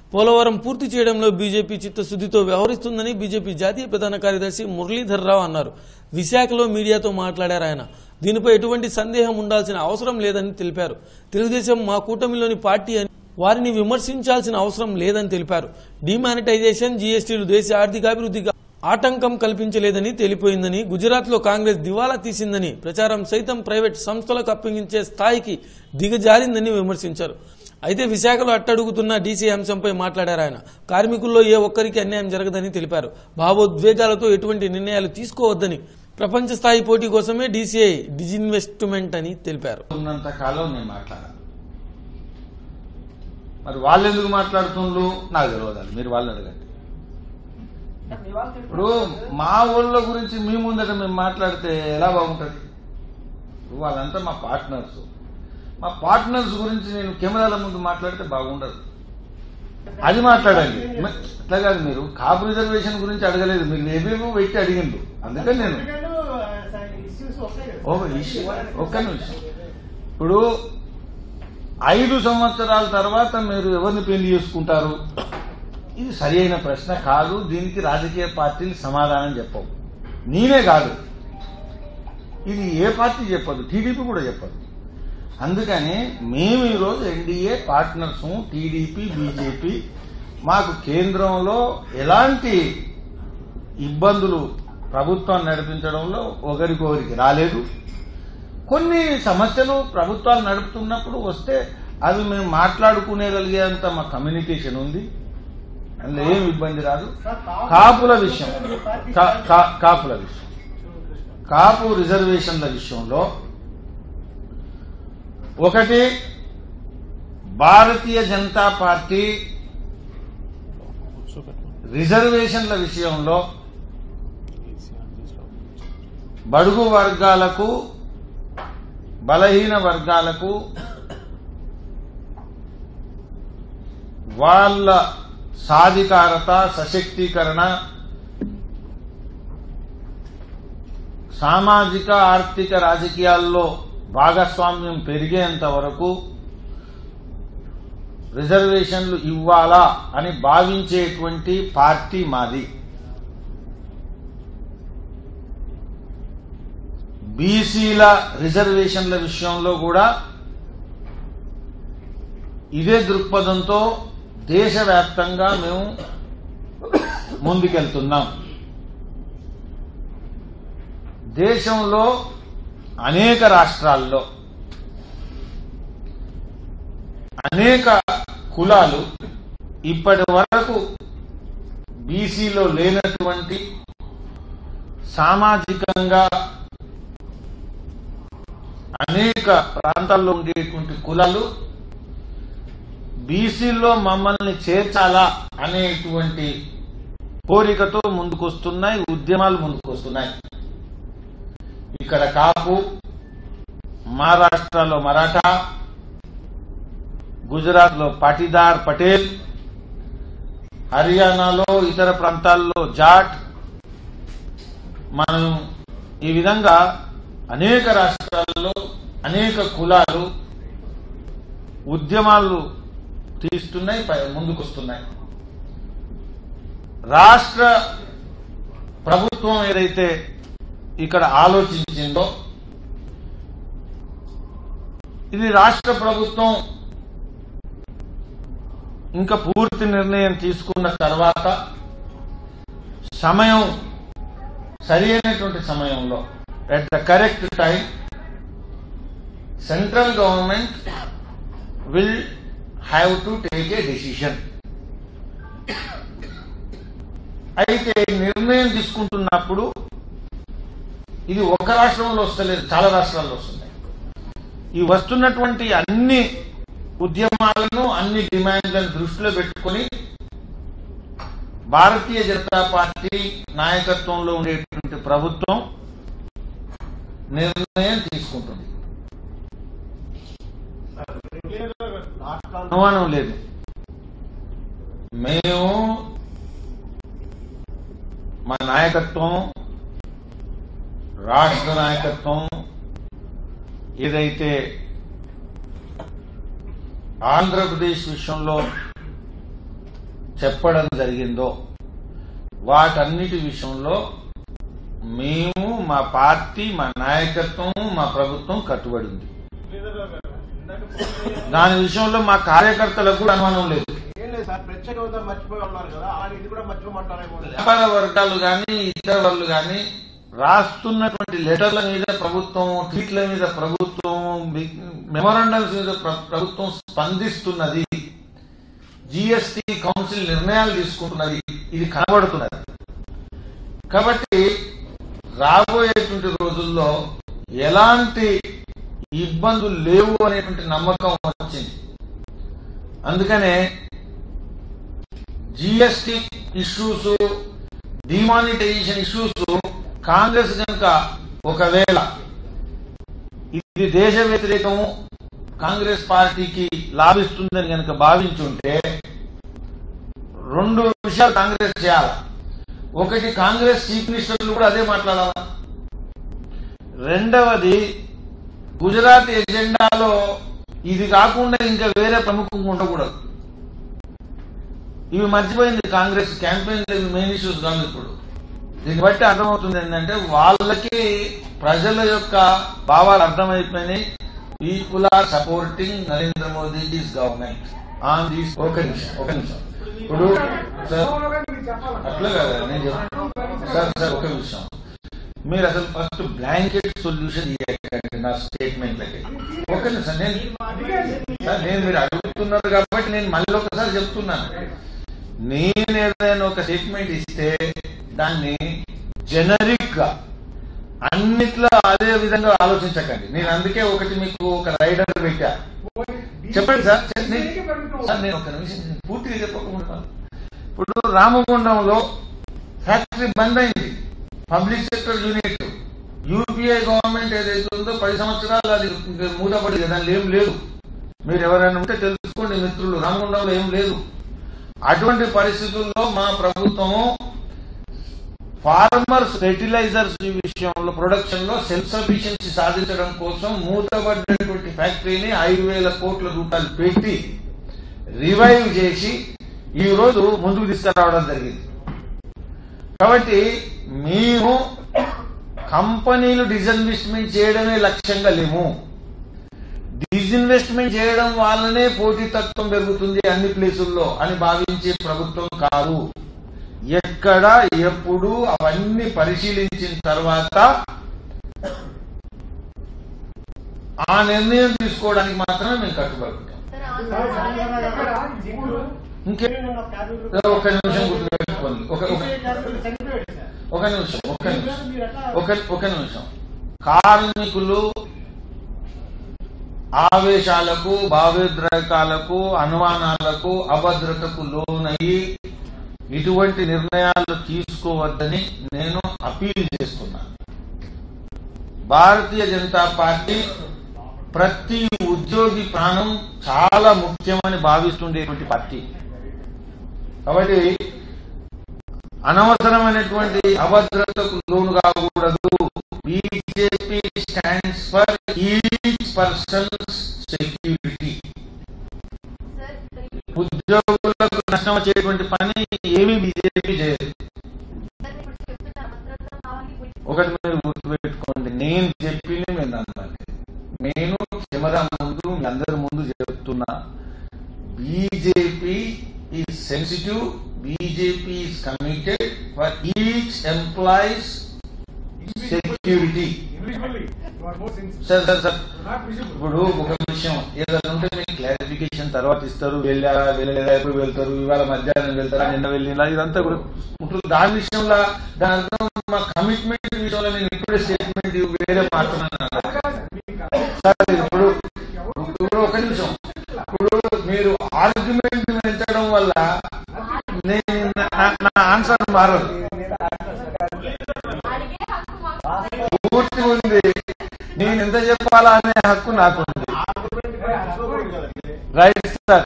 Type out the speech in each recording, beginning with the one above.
పోలవరం పూర్తి చేయడంలో BJP చిత్తశుద్దితో వ్యవహరిస్తుందని BJP జాతీయ ప్రధాన కార్యదర్శి మురళీధర్ రావు అన్నారు విశాఖలో మీడియాతో మాట్లాడారు ఆయన దీనిపై ఎటువంటి సందేహం ఉండాల్సిన అవసరం లేదని తెలిపారు తెలుగుదేశం మా కూటమిలోని పార్టీ అని వారిని విమర్శించాల్సిన అవసరం లేదని తెలిపారు డిమానిటైజేషన్ జీఎస్టీలు దేశ ఆర్థికాభివృద్ధికి ఆటంకం కల్పించలేదని తేలిపోయిందని గుజరాత్ లో కాంగ్రెస్ దివాలా తీసిందని ప్రచారం సైతం ప్రైవేట్ సంస్థలకు అప్పగించే స్థాయికి దిగజారిందని విమర్శించారు అయితే విశాఖలో అట్టడుగుతున్న డీసీ అంశంపై మాట్లాడారు ఆయన కార్మికుల్లో ఏ ఒక్కరికి అన్యాయం జరగదని తెలిపారు భావోద్వేగాలతో ఎటువంటి నిర్ణయాలు తీసుకోవద్దని ప్రపంచ స్థాయి పోటీ కోసమే డీసీఐ డిజిన్వెస్ట్మెంట్ అని తెలిపారు ఉన్నంత కాలం నేను మాట్లాడాను మరి వాళ్ళు ఎందుకు మాట్లాడుతుండ్రు నాకు తెలియదు అది. మీరు వాళ్ళని అడగండి ఇప్పుడు మా ఊళ్ళ గురించి మీ ముందట మేము మాట్లాడితే ఎలా బాగుంటుంది ఇప్పుడు వాళ్ళంతా మా పార్ట్నర్స్ మా పార్ట్నర్స్ గురించి నేను కెమెరాల ముందు మాట్లాడితే బాగుండదు అది మాట్లాడండి మ- అట్లా కాదు మీరు కాపు రిజర్వేషన్ గురించి అడగలేదు మీరు ఏవేవో పెట్టి అడిగిండు అందుకని నేను ఓ ఇష్యూ ఒక్క నిమిషం ఇప్పుడు ఐదు సంవత్సరాల తర్వాత మీరు ఎవరిని పెళ్లి చేసుకుంటారు ఇది సరి అయిన ప్రశ్న కాదు దీనికి రాజకీయ పార్టీలు సమాధానం చెప్పవు నేనే కాదు ఇది ఏ పార్టీ చెప్పదు టీడీపీ కూడా చెప్పదు అందుకని మేము ఈరోజు ఎన్డీఏ పార్ట్నర్స్ టీడీపీ బీజేపీ మాకు కేంద్రంలో ఎలాంటి ఇబ్బందులు ప్రభుత్వం నడిపించడంలో ఒకరికొకరికి రాలేదు కొన్ని సమస్యలు ప్రభుత్వాలు నడుపుతున్నప్పుడు వస్తే అవి మేము మాట్లాడుకునేగలిగేంత మా కమ్యూనికేషన్ ఉంది అందులో ఏం ఇబ్బంది రాదు కాపుల విషయం కా- కా- కాపుల విషయం కాపు రిజర్వేషన్ల విషయంలో ఒకటి భారతీయ జనతా పార్టీ రిజర్వేషన్ల విషయంలో బడుగు వర్గాలకు బలహీన వర్గాలకు వాళ్ళ సాధికారత సశక్తీకరణ సామాజిక ఆర్థిక రాజకీయాల్లో భాగస్వామ్యం పెరిగేంత వరకు రిజర్వేషన్లు ఇవ్వాలా అని భావించేటువంటి పార్టీ మాది బీసీల రిజర్వేషన్ల విషయంలో కూడా ఇదే దృక్పథంతో దేశవ్యాప్తంగా మేము ముందుకెళ్తున్నాం దేశంలో అనేక రాష్ట్రాల్లో అనేక కులాలు ఇప్పటి వరకు బీసీలో లేనటువంటి సామాజికంగా అనేక ప్రాంతాల్లో ఉండేటువంటి కులాలు బీసీల్లో మమ్మల్ని చేర్చాలా అనేటువంటి కోరికతో ముందుకొస్తున్నాయి ఉద్యమాలు ముందుకొస్తున్నాయి ఇక్కడ కాపు మహారాష్ట్రలో మరాఠా గుజరాత్ లో పాటీదార్ పటేల్ హర్యానాలో ఇతర ప్రాంతాల్లో జాట్ మనం ఈ విధంగా అనేక రాష్ట్రాల్లో అనేక కులాలు ఉద్యమాలు తీస్తున్నాయి పై- ముందుకొస్తున్నాయి రాష్ట్ర ప్రభుత్వం ఏదైతే ఇక్కడ ఆలోచించిందో ఇది రాష్ట్ర ప్రభుత్వం ఇంకా పూర్తి నిర్ణయం తీసుకున్న తర్వాత సమయం సరి అయినటువంటి సమయంలో at the correct time central government will have to take a decision అయితే నిర్ణయం తీసుకుంటున్నప్పుడు ఇది ఒక రాష్ట్రంలో వస్తలేదు చాలా రాష్ట్రాల్లో వస్తున్నాయి ఈ వస్తున్నటువంటి అన్ని ఉద్యమాలను అన్ని డిమాండ్లను దృష్టిలో పెట్టుకుని భారతీయ జనతా పార్టీ నాయకత్వంలో ఉండేటువంటి ప్రభుత్వం నిర్ణయం తీసుకుంటుంది అనుమానం లేదు మేము మా నాయకత్వం రాష్ట్ర నాయకత్వం ఏదైతే ఆంధ్రప్రదేశ్ విషయంలో చెప్పడం జరిగిందో వాటన్నిటి విషయంలో మేము మా పార్టీ మా నాయకత్వం మా ప్రభుత్వం కట్టుబడి ఉంది దాని విషయంలో మా కార్యకర్తలకు కూడా అనుమానం లేదు ఏం లేదు సార్ ప్రత్యేక హోదా మర్చిపోయి ఉన్నారు కదా అలాగే ఇది కూడా మర్చిపోమంటారేమో వ్యాపార వర్గాలు గాని ఇతర వాళ్ళు గాని రాస్తున్నటువంటి లెటర్ల మీద ప్రభుత్వం ట్వీట్ల మీద ప్రభుత్వం మెమోరాండమ్స్ మీద ప్ర- ప్రభుత్వం స్పందిస్తున్నది జిఎస్టి కౌన్సిల్ నిర్ణయాలు తీసుకుంటున్నది ఇది కనబడుతున్నది కాబట్టి రాబోయేటువంటి రోజుల్లో ఎలాంటి ఇబ్బందులు లేవు అనేటువంటి నమ్మకం వచ్చింది అందుకనే GST issues demonetization issues Congress కనుక ఒకవేళ ఇది దేశ వ్యతిరేకము కాంగ్రెస్ పార్టీకి లాభిస్తుందని కనుక భావించుంటే రెండు విషయాలు కాంగ్రెస్ చేయాలి ఒకటి కాంగ్రెస్ చీఫ్ మినిస్టర్లు కూడా అదే మాట్లాడాలా రెండవది గుజరాత్ ఎజెండాలో ఇది కాకుండా ఇంకా వేరే ప్రముఖంగా ఉండకూడదు ఇవి మర్చిపోయింది కాంగ్రెస్ క్యాంపెయిన్ మెయిన్ ఇష్యూస్ కాదు ఇప్పుడు దీన్ని బట్టి అర్థమవుతుంది ఏంటంటే వాళ్ళకి ప్రజల యొక్క భావాలు అర్థమైపోయినాయి people are supporting Narendra Modi these government on these ఒక నిమిషం ఒక నిమిషం ఇప్పుడు సార్ అట్లా కదా నేను చెప్తాను సార్ సార్ ఒక విషయం మీరు అసలు ఫస్ట్ బ్లాంకెట్ సొల్యూషన్ ఇవ్వకండి నా స్టేట్మెంట్లకి ఒక నిమిషం నేను సార్ నేను మీరు అడుగుతున్నారు కాబట్టి నేను మళ్ళీ ఒకసారి చెప్తున్నాను నేను ఏదైనా ఒక స్టేట్మెంట్ ఇస్తే దాన్ని జనరిక్ గా అన్నిట్లో అదే విధంగా ఆలోచించకండి నేను అందుకే ఒకటి మీకు ఒక రైడర్ పెట్టా చెప్పండి సార్ చెప్- నేను- సార్ నేను ఒక నిమిషం నేను పూర్తిగా చెప్పకుండా ఇప్పుడు రామగుండంలో ఫ్యాక్టరీ బంద్ అయింది public sector unit UPI government ఏదైతే ఉందో పది సంవత్సరాలు అది మూతపడి దానిలో ఏం లేదు మీరు ఎవరైనా ఉంటే తెలుసుకోండి మిత్రులు రామగుండంలో ఏం లేదు అటువంటి పరిస్థితుల్లో మా ప్రభుత్వము ఫార్మర్స్ ఫెర్టిలైజర్స్ విషయంలో ప్రొడక్షన్ లో సెల్ఫ్ సఫిషియన్సీ సాధించడం కోసం మూతబడినటువంటి ఫ్యాక్టరీని ఐదు వేల కోట్ల రూపాయలు పెట్టి రివైవ్ చేసి ఈ రోజు ముందుకు తీసుకురావడం జరిగింది కాబట్టి మేము కంపెనీలు డిజిన్వెస్ట్మెంట్ చేయడమే లక్ష్యంగా లేము డిజిన్వెస్ట్మెంట్ చేయడం వల్లనే పోటీతత్వం పెరుగుతుంది అన్ని ప్లేసుల్లో అని భావించే ప్రభుత్వం కాదు ఎక్కడ ఎప్పుడు అవన్నీ పరిశీలించిన తర్వాత ఆ నిర్ణయం తీసుకోవడానికి మాత్రమే మేము కట్టుబడి ఉంటాం ఇంకే ఒక నిమిషం గుర్తుపెట్టుకోండి ఒక ఒక- ఒక నిమిషం ఒక నిమిషం ఒక ఒక నిమిషం కార్మికులు ఆవేశాలకు భావోద్రేకాలకు అనుమానాలకు అభద్రతకు లోనయ్యి ఇటువంటి నిర్ణయాలు తీసుకోవద్దని నేను అపీల్ చేస్తున్నాను భారతీయ జనతా పార్టీ ప్రతి ఉద్యోగి ప్రాణం చాలా ముఖ్యమని భావిస్తుండేటువంటి పార్టీ కాబట్టి అనవసరమైనటువంటి అభద్రతకు లోను కాకూడదు BJP stands for each persons security ఉద్యోగులకు నష్టం వచ్చేటువంటి పని ఏమీ బీజేపీ చేయదు ఒకటి మీరు గుర్తుపెట్టుకోండి నేను చెప్పింది మీరు నమ్మండి నేను కెమెరా ముందు మీ అందరి ముందు చెప్తున్నా BJP is sensitive BJP is committed for each employees security sir sir sir ఇప్పుడు ఒక విషయం ఏదైనా ఉంటే మీకు క్లారిఫికేషన్ తర్వాత ఇస్తారు వెళ్ళారా వెళ్ళలేదా ఎప్పుడు వెళ్తారు ఇవాళ మధ్యాహ్నం వెళ్తారా నిన్న వెళ్ళినా ఇదంతా కూడా ఉంటుంది దాని విషయంలో దాని అర్థం మా కమిట్మెంట్ విషయంలో నేను ఇప్పుడే స్టేట్మెంట్ వేరే మాట్లాడుతున్నాను సార్ ఇప్పుడు ఇప్పుడు ఒక నిమిషం ఇప్పుడు మీరు ఆర్గ్యుమెంట్ పెంచడం వల్ల నేను నా- నా ఆన్సర్ మారదు పూర్తి ఉంది నేను ఎంత చెప్పాలా అనే హక్కు నాకుంది రైట్ సార్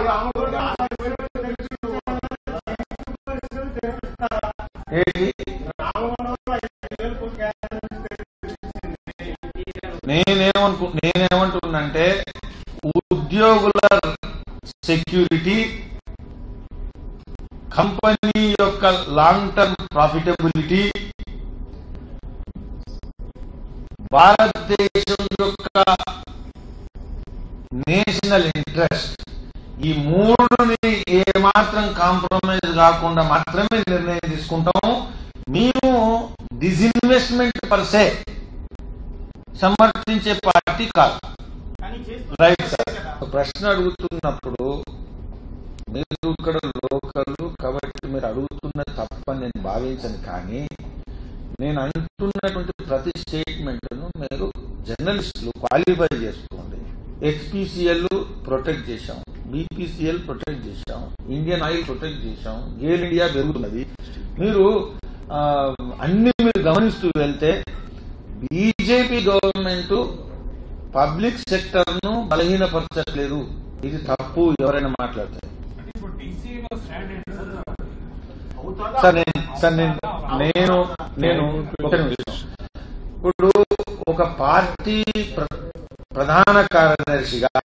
ఏంటి నేనేమనుకు నేనేమంటున్నంటే ఉద్యోగుల సెక్యూరిటీ కంపెనీ యొక్క లాంగ్ టర్మ్ ప్రాఫిటబిలిటీ భారతదేశం యొక్క నేషనల్ ఇంట్రెస్ట్ ఈ మూడుని ఏ మాత్రం కాంప్రమైజ్ కాకుండా మాత్రమే నిర్ణయం తీసుకుంటాము మేము డిజిన్వెస్ట్మెంట్ పర్సే సమర్థించే పార్టీ కాదు కానీ చేస్తున్నారు రైట్ సార్ ఒక ప్రశ్న అడుగుతున్నప్పుడు మీరు ఇక్కడ లోకల్ కాబట్టి మీరు అడుగుతున్నది తప్పని నేను భావించను కానీ నేను అంటున్నటువంటి ప్రతి స్టేట్మెంట్ ను మీరు జర్నలిస్టులు క్వాలిఫై చేసుకోండి హెచ్పిసిఎల్ ప్రొటెక్ట్ చేశాం బీపీసీఎల్ ప్రొటెక్ట్ చేశాం ఇండియన్ ఆయిల్ ప్రొటెక్ట్ చేశాం గేల్ ఇండియా పెరుగుతున్నది మీరు ఆ, అన్ని మీరు గమనిస్తూ వెళ్తే బీజేపీ గవర్నమెంట్ పబ్లిక్ సెక్టర్ ను బలహీనపరచట్లేదు ఇది తప్పు ఎవరైనా మాట్లాడితే అవుతుందా? సార్ నేను సార్ నేను నేను నేను ఒక నిమిషం. ఇప్పుడు ఒక పార్టీ ప్ర- ప్రధాన కార్యదర్శిగా